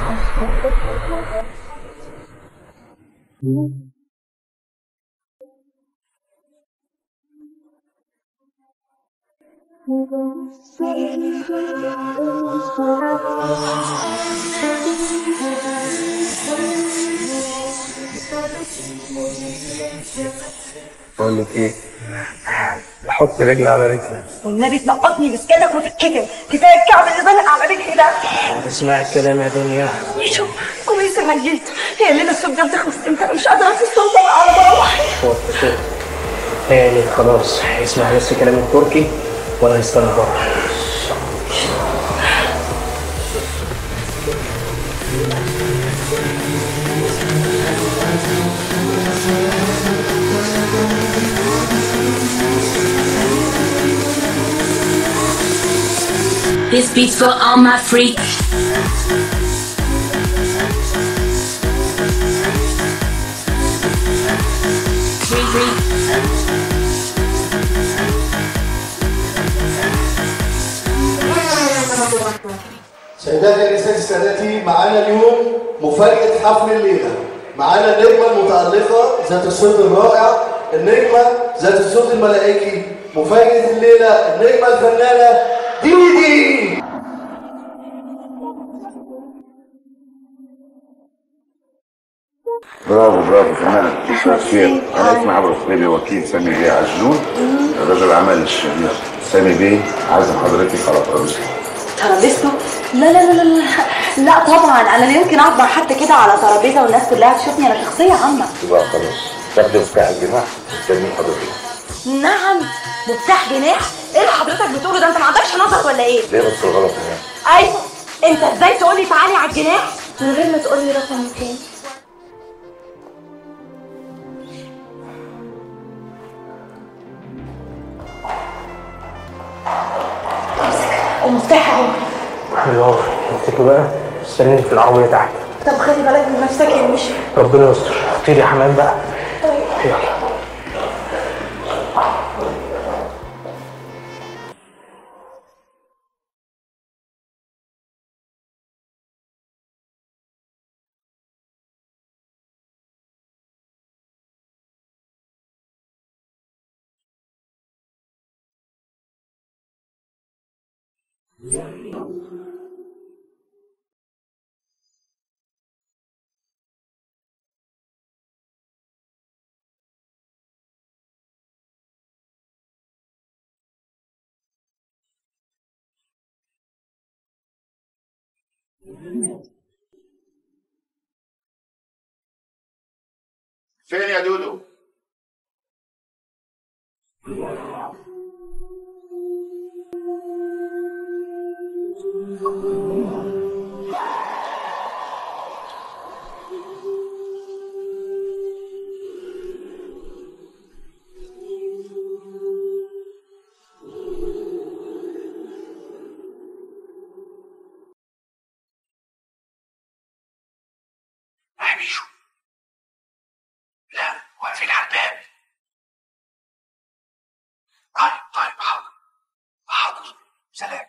بقول لك ايه حط رجل على رجل والنبي تنقطني بسكانك وتتكتم كفايه الكعب اللي بنق على رجلي ده اسمع الكلام يا دنيا يشو كويس انك جيت هي الليله السوداء بتخلص امتى أنا مش قادره في السلطه على بروح وطي صوت تاني خلاص اسمع بس كلام التركي وانا هستنى بره This beat's for all my freaks. Freak, freak. سيداتي نسائي سادتي معانا اليوم مفاجأة حفل الليلة معانا النجمة المتألقة ذات الصوت الرائع النجمة ذات الصوت الملائكي مفاجأة الليلة النجمة الفنانة ديدي برافو برافو كمان مساء الخير انا اسمي عمرو خليبي وكيل سامي بيه عجلون رجل عمل الشهير سامي بيه عازم حضرتك على ترابيزته ترابيزته لا لا لا لا لا طبعا انا لا يمكن اكبر حتى كده على ترابيزه والناس كلها تشوفني انا شخصيه عامه يبقى خلاص تاخدي مفتاح الجناح تستني حضرتك نعم مفتاح جناح ايه اللي حضرتك بتقوله ده انت ما عندكش نظر ولا ايه ليه بس الغلط هنا ايوه انت ازاي تقولي تعالي على الجناح من غير ما تقولي رقم كام المفتاح اهو حلو امسكي بقى استنيني في العربية تحت طب خلي بالك من نفسك يا مشي ربنا يستر طيري يا حمام بقى طيب يلا فين يا دودو مشوا لا واقفين على الباب طيب طيب حاضر حاضر سلام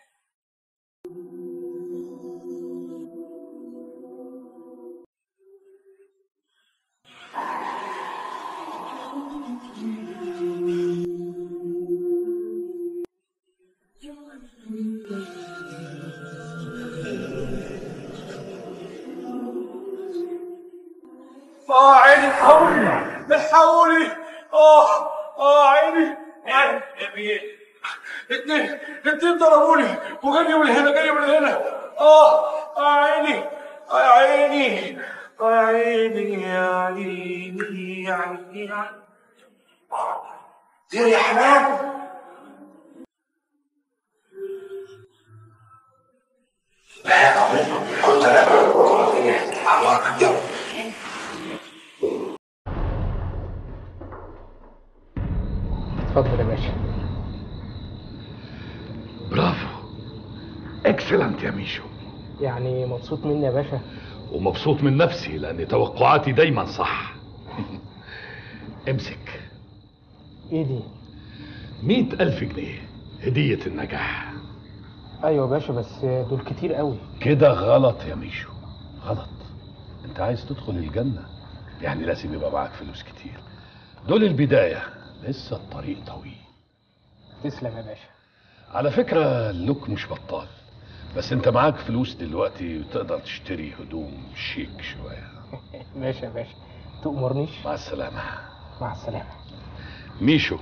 اه عيني الحقوني الحقوني اه اه عيني يا بيه اتنين اتنين ضربوني وجريوا من هنا جريوا من هنا اه اه عيني اه عيني اه عيني يا عيني يا عيني يا عيني دير يا حمام كنت انا عمرك يلا اتفضل يا باشا برافو اكسلنت يا ميشو يعني مبسوط مني يا باشا ومبسوط من نفسي لان توقعاتي دايما صح امسك ايه دي مئة ألف جنيه هدية النجاح ايوه يا باشا بس دول كتير قوي كده غلط يا ميشو غلط انت عايز تدخل الجنة يعني لازم يبقى معاك فلوس كتير دول البداية لسه الطريق طويل تسلم يا باشا على فكرة اللوك مش بطال بس انت معاك فلوس دلوقتي وتقدر تشتري هدوم شيك شوية ماشي يا باشا تأمرنيش مع السلامة مع السلامة ميشو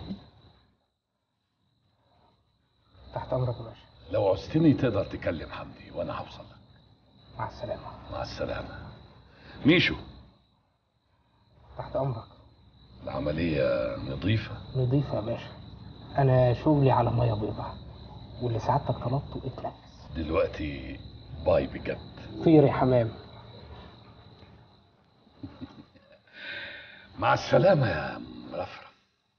تحت أمرك يا باشا لو عوزتني تقدر تكلم حمدي وانا هوصل لك مع السلامة مع السلامة ميشو تحت أمرك العملية نظيفة نضيفة يا باشا أنا شغلي على مية بيضاء واللي سعادتك طلبته اتلبس دلوقتي باي بجد طير يا حمام مع السلامة يا مرفرف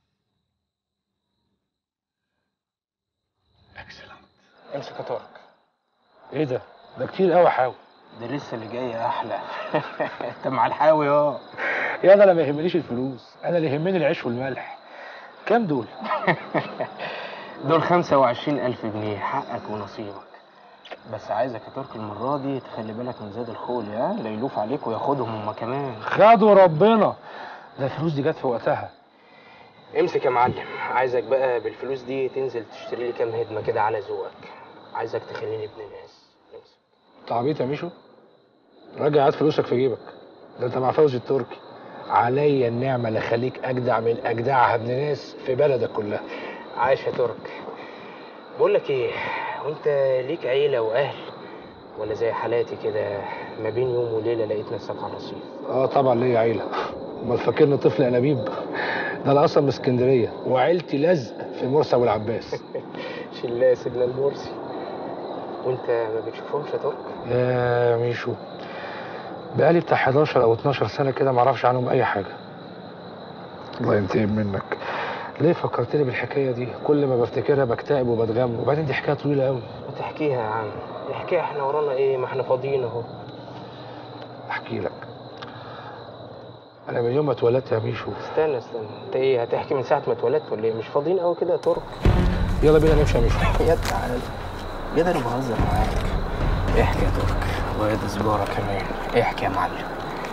اكسلنت امسك يا ترك ايه ده؟ ده كتير قوي حاوي ده لسه اللي جاي أحلى أنت مع الحاوي أه يا ده انا ما يهمنيش الفلوس انا اللي يهمني العيش والملح كام دول؟ دول 25 ألف جنيه حقك ونصيبك بس عايزك يا ترك المرة دي تخلي بالك من زاد الخولي ها لا يلوف عليك وياخدهم هما كمان خدوا ربنا ده الفلوس دي جت في وقتها امسك يا معلم عايزك بقى بالفلوس دي تنزل تشتري لي كام هدمة كده على ذوقك عايزك تخليني ابن ناس امسك انت عبيط يا ميشو راجع هات فلوسك في جيبك ده انت مع فوزي التركي عليا النعمة اللي خليك أجدع من أجدعها ابن ناس في بلدك كلها عايش يا ترك بقول لك ايه وانت ليك عيلة واهل ولا زي حالاتي كده ما بين يوم وليلة لقيت نفسك على الرصيف اه طبعا ليا عيلة امال فاكرني طفل انابيب ده انا اصلا من اسكندرية وعيلتي لزق في مرسى والعباس شلا سيدنا المرسي وانت ما بتشوفهمش يا ترك يا ميشو بقالي بتاع 11 او 12 سنة كده معرفش عنهم اي حاجة الله ينتقم منك ليه فكرتني بالحكاية دي كل ما بفتكرها بكتئب وبتغم وبعدين دي حكاية طويلة قوي ما تحكيها يا عم احكيها احنا ورانا ايه ما احنا فاضيين اهو احكي لك انا من يوم ما اتولدت يا ميشو استنى استنى انت ايه هتحكي من ساعة ما اتولدت ولا ايه مش فاضيين قوي كده يا ترك يلا بينا نمشي يا ميشو يا تعالى يا ده انا بهزر معاك احكي يا ترك ويا ده سجارة كمان احكي يا معلم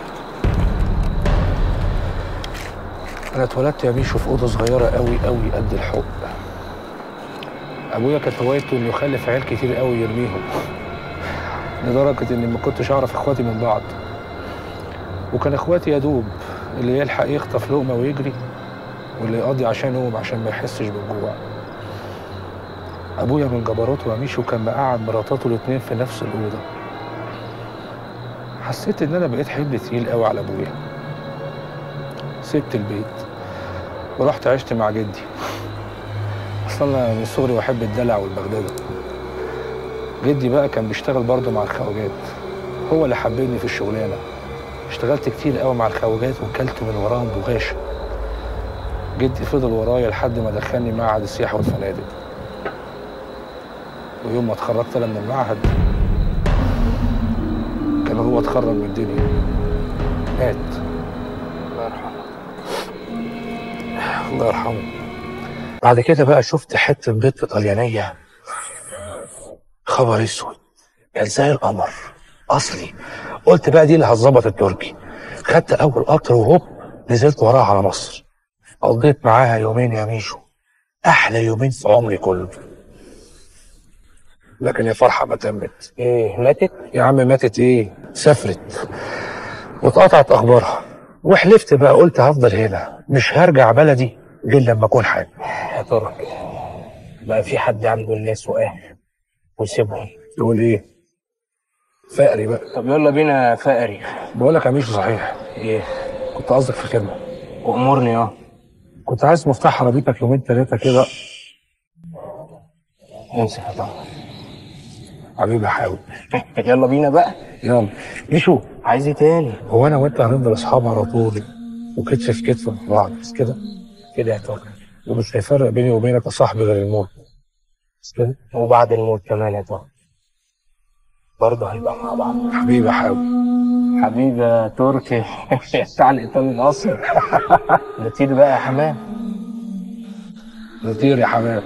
انا اتولدت يا ميشو في اوضه صغيره قوي قوي قد الحق ابويا كانت هوايته انه يخلف عيال كتير قوي يرميهم لدرجه اني ما كنتش اعرف اخواتي من بعض وكان اخواتي يا دوب اللي يلحق يخطف لقمه ويجري واللي يقضي عشانهم عشان ما يحسش بالجوع ابويا من جبروته يا ميشو كان مقعد مراتاته الاتنين في نفس الاوضه حسيت ان انا بقيت حمل تقيل قوي على ابويا سبت البيت ورحت عشت مع جدي اصلا انا من صغري بحب الدلع والبغدادة جدي بقى كان بيشتغل برضه مع الخواجات هو اللي حببني في الشغلانه اشتغلت كتير قوي مع الخواجات وكلت من وراهم بغاشة جدي فضل ورايا لحد ما دخلني معهد السياحة والفنادق ويوم ما اتخرجت انا من المعهد كان هو اتخرج من الدنيا مات الله يرحمه الله يرحمه بعد كده بقى شفت حتة بيت طليانية خبر اسود كان زي القمر اصلي قلت بقى دي اللي هتظبط التركي خدت اول قطر وهوب نزلت وراها على مصر قضيت معاها يومين يا ميشو احلى يومين في عمري كله لكن يا فرحة ما تمت ايه ماتت يا عم ماتت ايه سافرت واتقطعت اخبارها وحلفت بقى قلت هفضل هنا مش هرجع بلدي غير لما اكون حامل يا ترك بقى في حد عنده الناس واهل ويسيبهم تقول ايه فقري بقى طب يلا بينا فقري بقول لك يا ميشو صحيح ايه كنت قصدك في خدمه وامرني اه كنت عايز مفتاح عربيتك يومين ثلاثه كده امسك يا طارق حبيبي حاول يلا بينا بقى يلا ميشو عايز ايه تاني هو انا وانت هنفضل اصحاب على طول وكتف في كتف مع بعض بس كده كده يا ترك ومش هيفرق بيني وبينك يا صاحبي غير الموت بس كده وبعد الموت كمان يا ترك برضه هنبقى مع بعض حبيبي حاول حبيبي يا تركي بتاع الايطالي الاصل نطير بقى يا حمام نطير يا حمام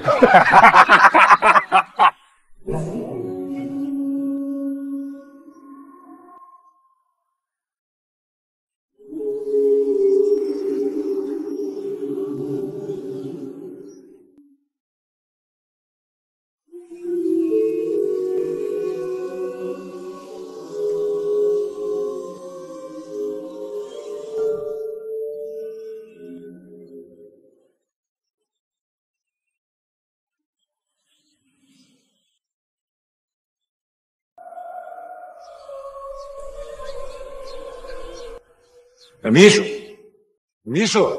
ميشو ميشو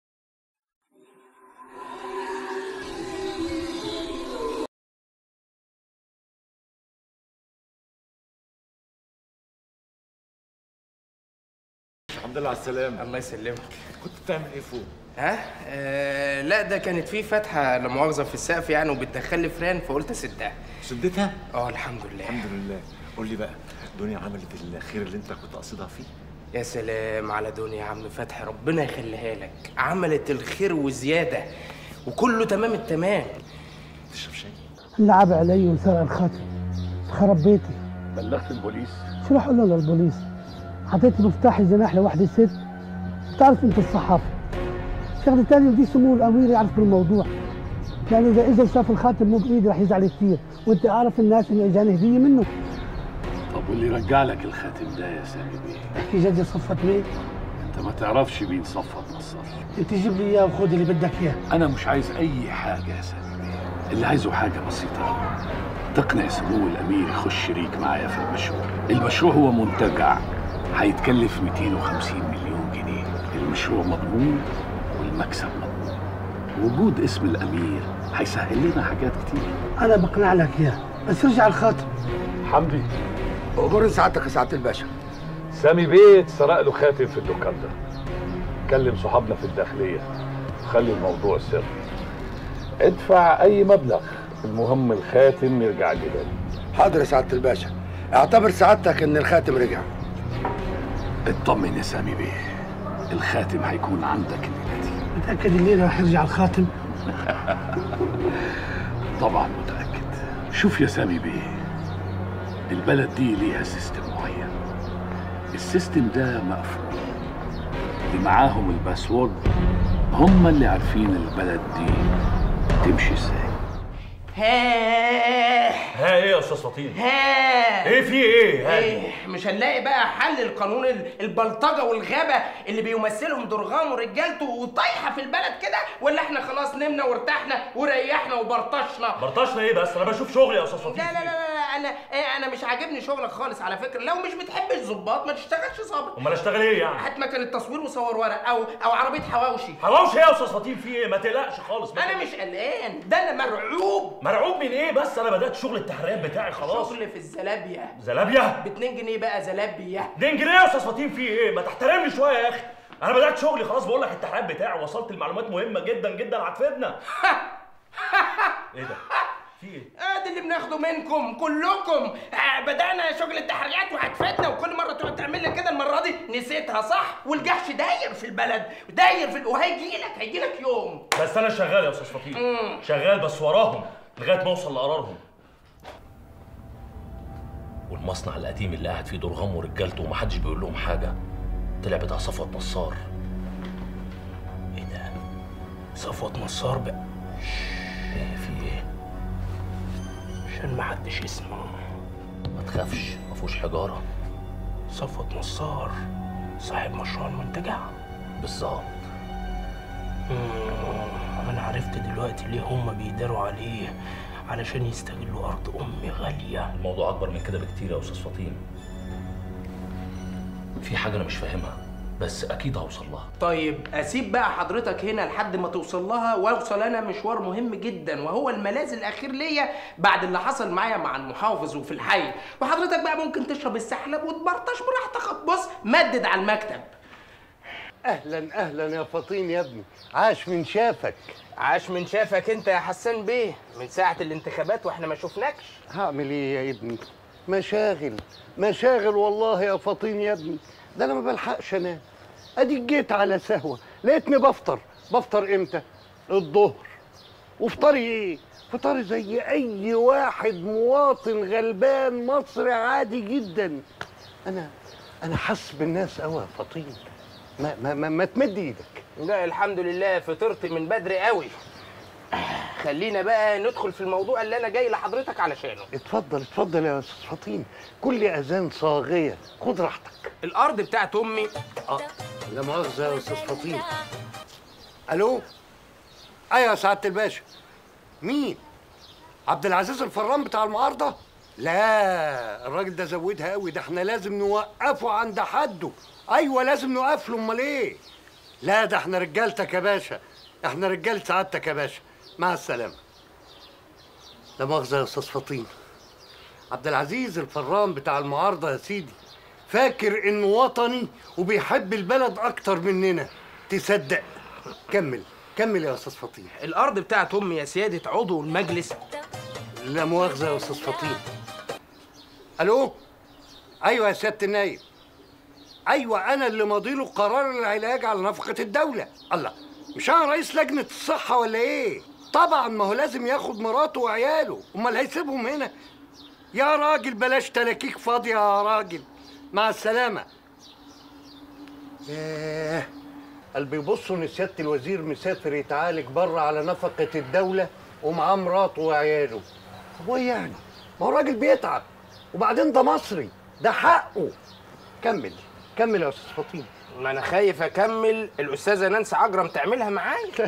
الحمد لله على السلامة الله يسلمك كنت بتعمل ايه فوق؟ ها آه لا ده كانت في فتحه لا مؤاخذه في السقف يعني وبتدخل فران فقلت اسدها سدتها؟ اه الحمد لله الحمد لله قول لي بقى دنيا عملت الخير اللي انت كنت قاصدها فيه؟ يا سلام على دنيا يا عم فتحي ربنا يخليها لك عملت الخير وزياده وكله تمام التمام تشرب شاي؟ لعب علي وسرق الخاتم خرب بيتي بلغت البوليس شو راح اقول له للبوليس حطيت مفتاح الجناح لوحدة ست بتعرف انت الصحافة شغلة تانية بدي سمو الامير يعرف بالموضوع لانه اذا اجى وشاف الخاتم مو بايدي رح يزعل كثير وانت اعرف الناس انه اجاني هدية منه طب واللي رجع لك الخاتم ده يا سامي بيه احكي جدي صفت مين انت ما تعرفش مين صفت نصر انت جيب لي اياه وخذ اللي بدك اياه انا مش عايز اي حاجه يا سامي بيه اللي عايزه حاجه بسيطه أوي. تقنع سمو الامير يخش شريك معايا في المشروع المشروع هو منتجع هيتكلف 250 مليون جنيه المشروع مضمون والمكسب مضمون وجود اسم الامير هيسهل لنا حاجات كتير انا بقنع لك اياه بس رجع الخاتم حمدي امور سعادتك يا سعاده الباشا سامي بيه سرق له خاتم في الدكان ده كلم صحابنا في الداخليه خلي الموضوع سر ادفع اي مبلغ المهم الخاتم يرجع لي تاني حاضر يا سعاده الباشا اعتبر سعادتك ان الخاتم رجع اطمن يا سامي بيه الخاتم هيكون عندك الليله دي متاكد الليله رح يرجع الخاتم طبعا متاكد شوف يا سامي بيه البلد دي ليها سيستم معين السيستم ده مقفول اللي معاهم الباسورد هم اللي عارفين البلد دي تمشي ازاي ها ها ايه يا استاذ فطين؟ ها ايه في ايه؟ ها ايه مش هنلاقي بقى حل القانون ال- البلطجه والغابه اللي بيمثلهم درغام ورجالته وطايحه في البلد كده ولا احنا خلاص نمنا وارتحنا وريحنا وبرطشنا برطشنا ايه بس انا بشوف شغلي يا استاذ فطين لا لا لا لا انا إيه انا مش عاجبني شغلك خالص على فكره لو مش بتحب الظباط ما تشتغلش ظابط امال اشتغل ايه يعني؟ هات مكان التصوير وصور ورق او او عربيه حواوشي حواوشي ايه يا استاذ فطين في ايه؟ ما تقلقش خالص ما انا مش قلقان ده انا مرعوب مرعوب من ايه بس انا بدات شغل التحريات بتاعي خلاص شغل في الزلابيه زلابيا ب 2 جنيه بقى زلابيه 2 جنيه يا استاذ فطين في ايه؟ ما تحترمني شويه يا اخي انا بدات شغلي خلاص بقول لك التحريات بتاعي وصلت المعلومات مهمه جدا جدا هتفيدنا ايه ده؟ في ايه؟ ادي اللي بناخده منكم كلكم آه، بدأنا شغل التحريات وهتفاتنا وكل مرة تقعد تعمل لي كده المرة دي نسيتها صح والجحش داير في البلد داير في ال- وهيجي لك هيجي لك يوم بس انا شغال يا استاذ فطين مم. شغال بس وراهم لغايه ما اوصل لقرارهم والمصنع القديم اللي قاعد فيه درغام ورجالته ومحدش بيقول لهم حاجه طلع بتاع صفوت نصار ايه ده صفوت نصار بقى ايه في ايه عشان محدش يسمع ما تخافش ما فيهوش حجاره صفوت نصار صاحب مشروع المنتجع بالظبط مم، انا عرفت دلوقتي ليه هما بيداروا عليه علشان يستغلوا ارض امي غاليه الموضوع اكبر من كده بكتير يا استاذ فطين في حاجه انا مش فاهمها بس اكيد هوصل لها طيب اسيب بقى حضرتك هنا لحد ما توصل لها واوصل انا مشوار مهم جدا وهو الملاذ الاخير ليا بعد اللي حصل معايا مع المحافظ وفي الحي وحضرتك بقى ممكن تشرب السحلب وتبرطش براحتك بص مدد على المكتب اهلا اهلا يا فطين يا ابني عاش من شافك عاش من شافك انت يا حسان بيه من ساعه الانتخابات واحنا ما شفناكش هعمل ايه يا ابني مشاغل مشاغل والله يا فطين يا ابني ده انا ما بلحقش انام اديك جيت على سهوه لقيتني بفطر بفطر امتى الظهر وفطاري ايه فطاري زي اي واحد مواطن غلبان مصري عادي جدا انا انا حاسس بالناس قوي يا فطين ما ما ما, ما تمد ايدك لا الحمد لله فطرت من بدري قوي خلينا بقى ندخل في الموضوع اللي انا جاي لحضرتك علشانه اتفضل اتفضل يا استاذ فطين كل اذان صاغيه خد راحتك الارض بتاعت امي اه لا مؤاخذه يا استاذ فطين الو ايوه يا سعاده الباشا مين عبد العزيز الفران بتاع المعارضه لا الراجل ده زودها قوي ده احنا لازم نوقفه عند حده ايوه لازم نوقف له امال ايه لا ده احنا رجالتك يا باشا احنا رجال سعادتك يا باشا مع السلامه لا مؤاخذه يا استاذ فطين عبد العزيز الفران بتاع المعارضه يا سيدي فاكر انه وطني وبيحب البلد اكتر مننا تصدق كمل كمل يا استاذ فطين الارض بتاعت امي يا سياده عضو المجلس لا مؤاخذة يا أستاذ فطين ألو أيوة يا سيادة النايب أيوة أنا اللي ماضيله قرار العلاج على نفقة الدولة الله مش أنا رئيس لجنة الصحة ولا إيه؟ طبعا ما هو لازم ياخد مراته وعياله أمال هيسيبهم هنا يا راجل بلاش تلاكيك فاضية يا راجل مع السلامة ياه قلبي بيبصوا ان سياده الوزير مسافر يتعالج بره على نفقه الدوله ومعاه مراته وعياله طب وايه يعني؟ ما هو الراجل بيتعب وبعدين ده مصري ده حقه كمل كمل يا استاذ فطين ما انا خايف اكمل الاستاذه نانسي عجرم تعملها معايا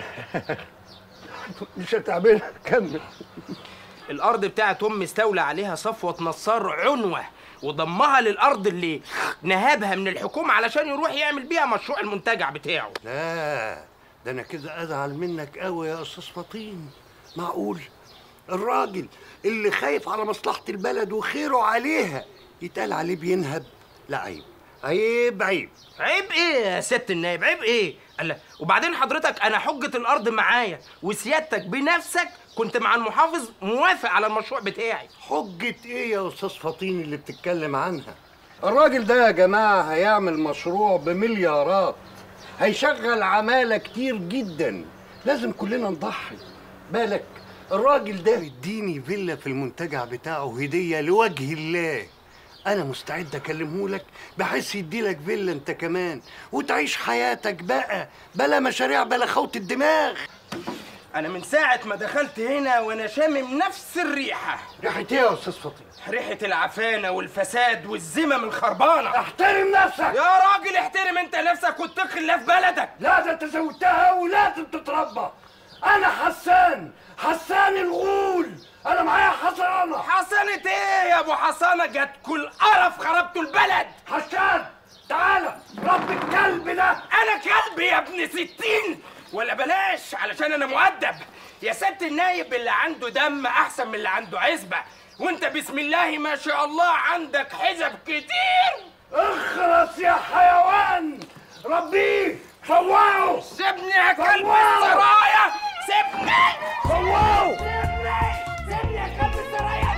مش هتعملها كمل الارض بتاعت امي استولى عليها صفوه نصار عنوه وضمها للارض اللي نهبها من الحكومه علشان يروح يعمل بيها مشروع المنتجع بتاعه لا ده انا كده ازعل منك قوي يا استاذ فطين معقول الراجل اللي خايف على مصلحه البلد وخيره عليها يتقال عليه بينهب لا عيب عيب عيب عيب ايه يا ست النايب عيب ايه الله وبعدين حضرتك انا حجه الارض معايا وسيادتك بنفسك كنت مع المحافظ موافق على المشروع بتاعي حجة ايه يا استاذ فطين اللي بتتكلم عنها الراجل ده يا جماعة هيعمل مشروع بمليارات هيشغل عمالة كتير جدا لازم كلنا نضحي بالك الراجل ده اديني فيلا في المنتجع بتاعه هدية لوجه الله انا مستعد اكلمه لك بحيث يديلك فيلا انت كمان وتعيش حياتك بقى بلا مشاريع بلا خوت الدماغ انا من ساعه ما دخلت هنا وانا شامم نفس الريحه ريحة ايه يا استاذ فطين ريحه العفانه والفساد والذمم الخربانه احترم نفسك يا راجل احترم انت نفسك واتقي الله في بلدك لا ده انت زودتها ولازم تتربى انا حسان حسان الغول انا معايا حصانه حصانة ايه يا ابو حصانه جت كل قرف خربتوا البلد حسان تعالى رب الكلب ده انا كلب يا ابن ستين ولا بلاش علشان انا مؤدب يا ست النايب اللي عنده دم احسن من اللي عنده عزبه وانت بسم الله ما شاء الله عندك حزب كتير اخرس يا حيوان ربيه فوعه سيبني يا كلب السرايا سيبني فوعه سيبني يا كلب السرايا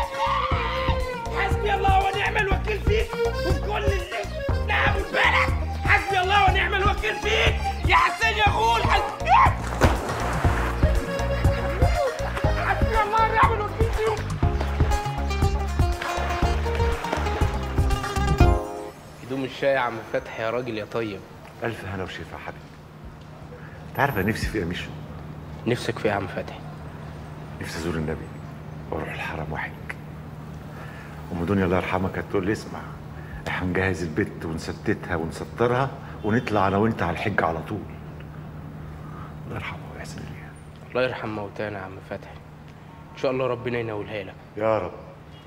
حسبي الله ونعم الوكيل فيك وفي كل اللي نعم البلد حسبي الله ونعم الوكيل فيك يا حسين يا غول حسبي حسبي الله ونعم الوكيل فيك هدوم الشاي يا عم فتحي يا راجل يا طيب الف هنا وشفا يا حبيبي انت عارف انا نفسي في ايه يا ميشو نفسك في إيه يا عم فتحي نفسي ازور النبي واروح الحرم واحج ام دنيا الله يرحمها كانت تقول لي اسمع احنا نجهز البت ونستتها ونسطرها ونطلع انا وانت على الحج على طول الله يرحمها ويحسن اليها الله يرحم موتانا يا عم فتحي ان شاء الله ربنا ينولها لك يا رب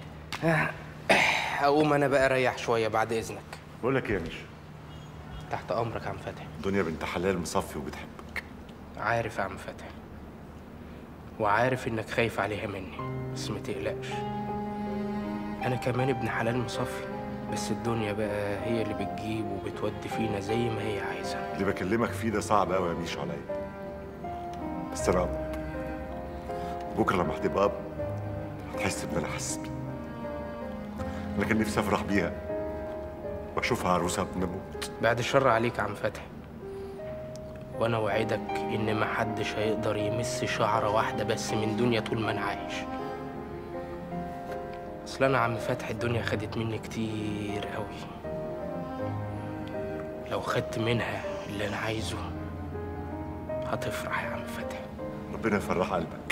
هقوم انا بقى اريح شويه بعد اذنك بقول لك ايه يا ميشو تحت امرك يا عم فتحي دنيا بنت حلال مصفي وبتحبك عارف يا عم فتحي وعارف انك خايف عليها مني بس ما تقلقش انا كمان ابن حلال مصفي بس الدنيا بقى هي اللي بتجيب وبتودي فينا زي ما هي عايزه اللي بكلمك فيه ده صعب قوي يا ميشو عليا بس انا اب بكره لما هتبقى اب هتحس باللي انا حاسس بيه انا كان نفسي افرح بيها واشوفها عروسه قبل ما اموت بعد الشر عليك يا عم فتحي وانا وعدك ان ما حدش هيقدر يمس شعره واحده بس من دنيا طول ما انا عايش اصل انا يا عم فتحي الدنيا خدت مني كتير قوي لو خدت منها اللي انا عايزه هتفرح يا عم فتحي ربنا يفرح قلبك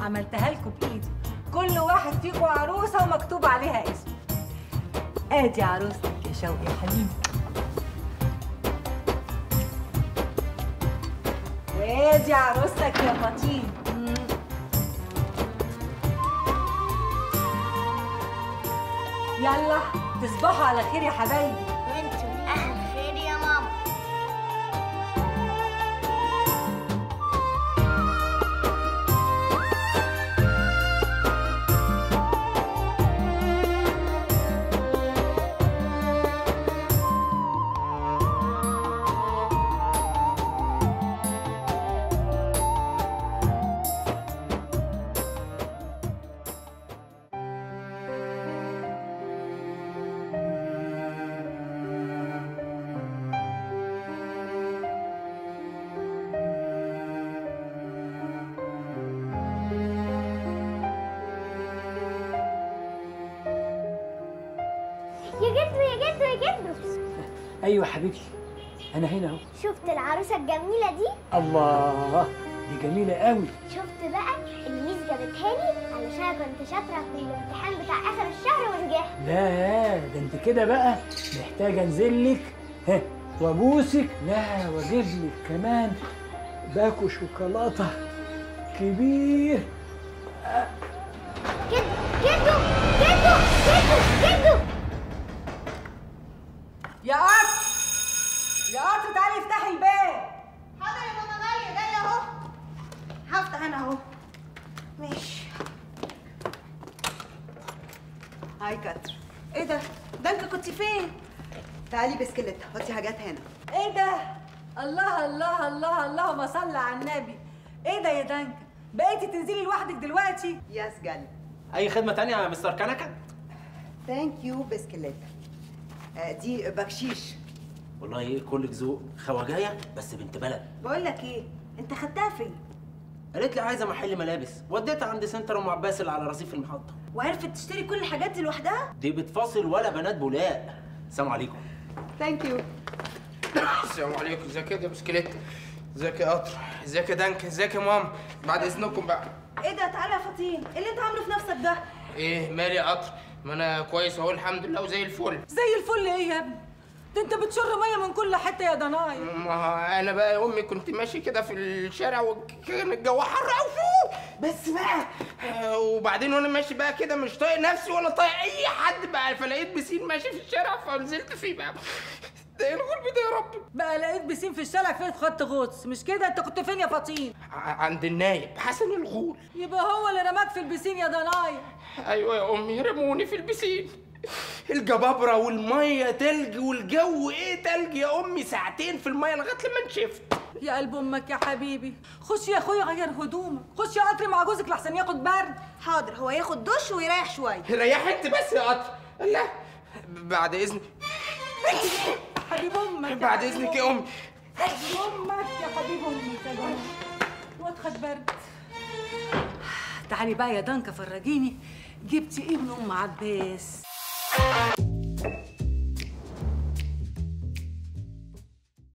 عملتها لكم بايدي كل واحد فيكم عروسه ومكتوب عليها اسم ادي عروستك يا شوقي يا حبيبي وادي عروستك يا فطين يلا تصبحوا على خير يا حبايبي وانتوا من اهل خير يا ماما يا جدو يا جدو يا جدو ايوه حبيبتي انا هنا اهو شفت العروسه الجميله دي الله دي جميله قوي شفت بقى الميس جابتها لي علشان كنت شاطره في الامتحان بتاع اخر الشهر ونجحت لا ده انت كده بقى محتاجه انزل لك ها وابوسك لا واجيب لك كمان باكو شوكولاته كبير جدو جدو جدو جدو جدو يا قط يا قط تعالي افتحي الباب حاضر يا ماما غالية جاية اهو هفتح انا اهو ماشي هاي كتر ايه ده؟ ده انت كنت فين؟ تعالي بسكلت حطي حاجات هنا ايه ده الله الله الله اللهم صل على النبي ايه ده يا دنكا بقيتي تنزلي لوحدك دلوقتي يس جالي اي خدمه تانية يا مستر كنكه ثانك يو بسكلت آه، دي بكشيش والله ايه كلك ذوق خواجايه بس بنت بلد بقول لك ايه انت خدتها فين؟ قالت لي عايزه محل ملابس وديتها عند سنتر ام عباس اللي على رصيف المحطه وعرفت تشتري كل الحاجات دي لوحدها؟ دي بتفاصل ولا بنات بولاق السلام عليكم ثانك يو السلام عليكم ازيك يا بسكليت ازيك يا قطر ازيك يا دنك ازيك يا ماما بعد اذنكم بقى ايه ده تعالى يا فطين ايه اللي انت عامله في نفسك ده؟ ايه مالي يا قطر ما انا كويس اهو الحمد لله وزي الفل زي الفل ايه يا ابني ده انت بتشر ميه من كل حته يا ضناي ما هو انا بقى يا امي كنت ماشي كده في الشارع وكان الجو حر قوي بس بقى آه، وبعدين وانا ماشي بقى كده مش طايق نفسي ولا طايق اي حد بقى فلقيت بسين ماشي في الشارع فنزلت فيه بقى ده ايه الغلب ده يا رب بقى لقيت بسين في الشارع فين خط غطس مش كده انت كنت فين يا فطين ع- عند النايب حسن الغول يبقى هو اللي رماك في البسين يا ضناي ايوه يا امي رموني في البسين الجبابره والميه تلج والجو ايه تلج يا امي ساعتين في الميه لغايه لما نشفت يا قلب امك يا حبيبي خش يا اخويا غير هدومك خش يا قطري مع جوزك لحسن ياخد برد حاضر هو ياخد دش ويريح شويه ريح انت بس يا قطر لا بعد اذنك حبيب امك يا بعد حبيب اذنك يا امي حبيب امك يا حبيب امك يا جماعه الواد خد برد تعالي بقى يا دنكا فرجيني جبتي ايه من ام عباس